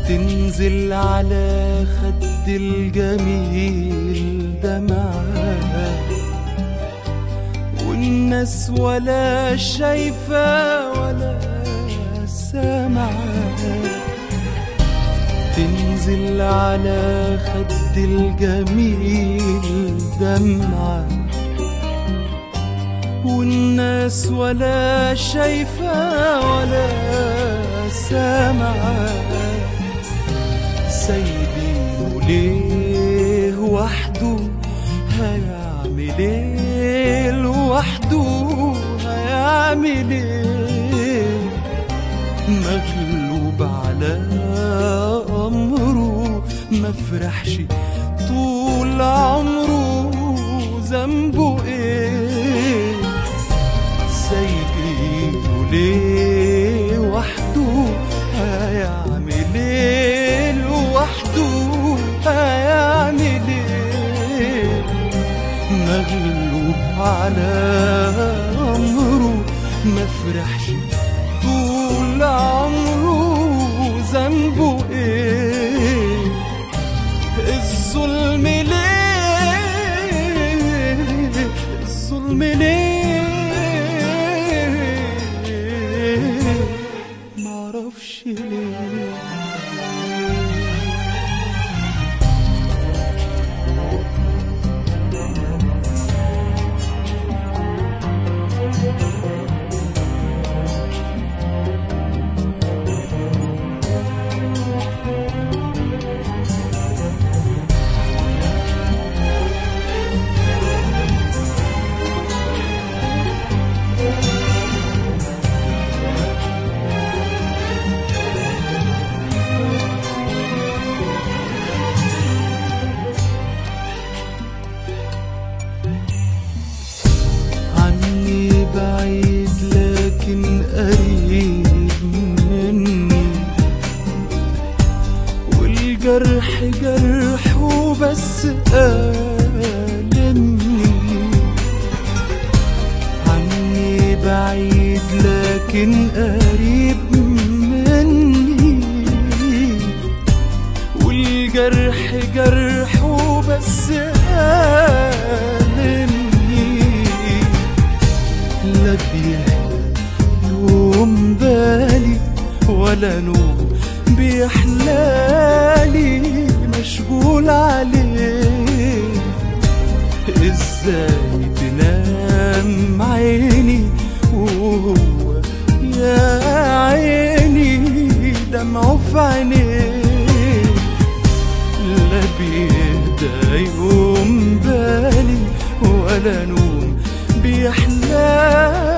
تنزل على خد الجميل دمعة والناس ولا شايفة ولا سامعة تنزل على خد الجميل دمعة والناس ولا شايفة ولا سامعة سايبينه ليه وحده هيعمل ايه لوحده هيعمل ايه مغلوب على امره ما فرحش طول عمره ذنبه ايه سايبينه ليه وحده هيعمل ايه لوحده هيعمل ايه مغلوب على امره ما فرحش طول عمره ذنبه ايه الظلم ليه الظلم ليه معرفش ليه عني بعيد لكن قريب مني والجرح جرحه بس ألمني عني بعيد لكن قريب مني والجرح جرحه بس ألمني لا بيهدى يوم بالي ولا نوم بيحلالي مشغول عليه ازاي تنام عيني وهو يا عيني دمعه في عينيه لا بيهدى يوم بالي ولا نوم بيحلالي